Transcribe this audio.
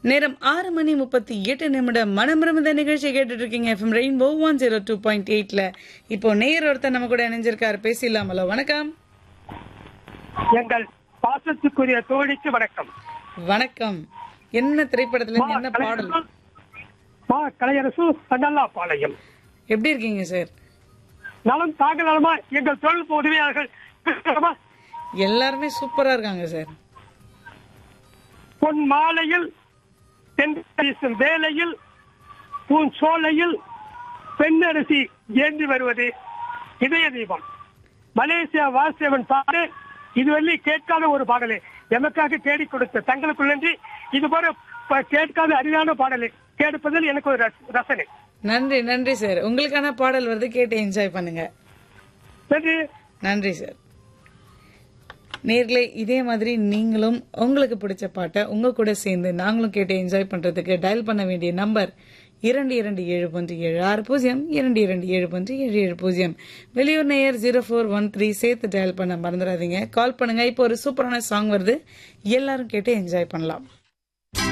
நேரம் ஆறு மணி முப்பத்தி எட்டு நிமிடம் மனமிருந்த நிகழ்ச்சி கேட்டுட்டு இருக்கீங்க FM rainbow one zero two point எயிட்ல இப்போ நேர் ஒருத்தர் நம்ம கூட இணைஞ்சிருக்காரு பேசிடலாமலோ வணக்கம் எங்கள் பாசத்துக்குரிய தோழிக்கு வணக்கம் வணக்கம் என்ன திரைப்படத்துல இருந்து என்ன பாடல் மா கலையரசு நல்லா பாளையம் எப்படி இருக்கீங்க சார் நலம் தாங்க நலமா எங்கள் தொழில் உதவியாளர்கள் நலமா? எல்லாருமே சூப்பரா இருக்காங்க சார் பொன் மாலையில் தென் வீசும் வேலையில் பூன் சோலையில் பெண்ணரசி ஏந்தி வருவது இதய தீபம் மலேசியா வாசவன் பாடு இதுவரை கேட்காத ஒரு பாடலை எமக்காக தேடி கொடுத்த தங்களுக்குள்ளன்றி இது போல ப- கேட்காத அரிதான பாடலை கேட்பதில் எனக்கு ஒரு ரச- ரசனை நன்றி நன்றி சார் உங்களுக்கான பாடல் வருது கேட்டு என்ஜாய் பண்ணுங்க நன்றி நன்றி சார் நேர்களே இதே மாதிரி நீங்களும் உங்களுக்கு பிடிச்ச பாட்டை உங்க கூட சேர்ந்து நாங்களும் கேட்டு என்ஜாய் பண்றதுக்கு டயல் பண்ண வேண்டிய நம்பர் இரண்டு இரண்டு ஏழு ஒன்று ஏழு ஆறு பூஜ்ஜியம் இரண்டு இரண்டு ஏழு ஒன்று ஏழு ஏழு பூஜ்ஜியம் வெளியூர் நேயர் ஜீரோ ஃபோர் ஒன் த்ரீ சேர்த்து டயல் பண்ண மறந்துடாதீங்க கால் பண்ணுங்க இப்போ ஒரு சூப்பரான சாங் வருது எல்லாரும் கேட்டு என்ஜாய் பண்ணலாம்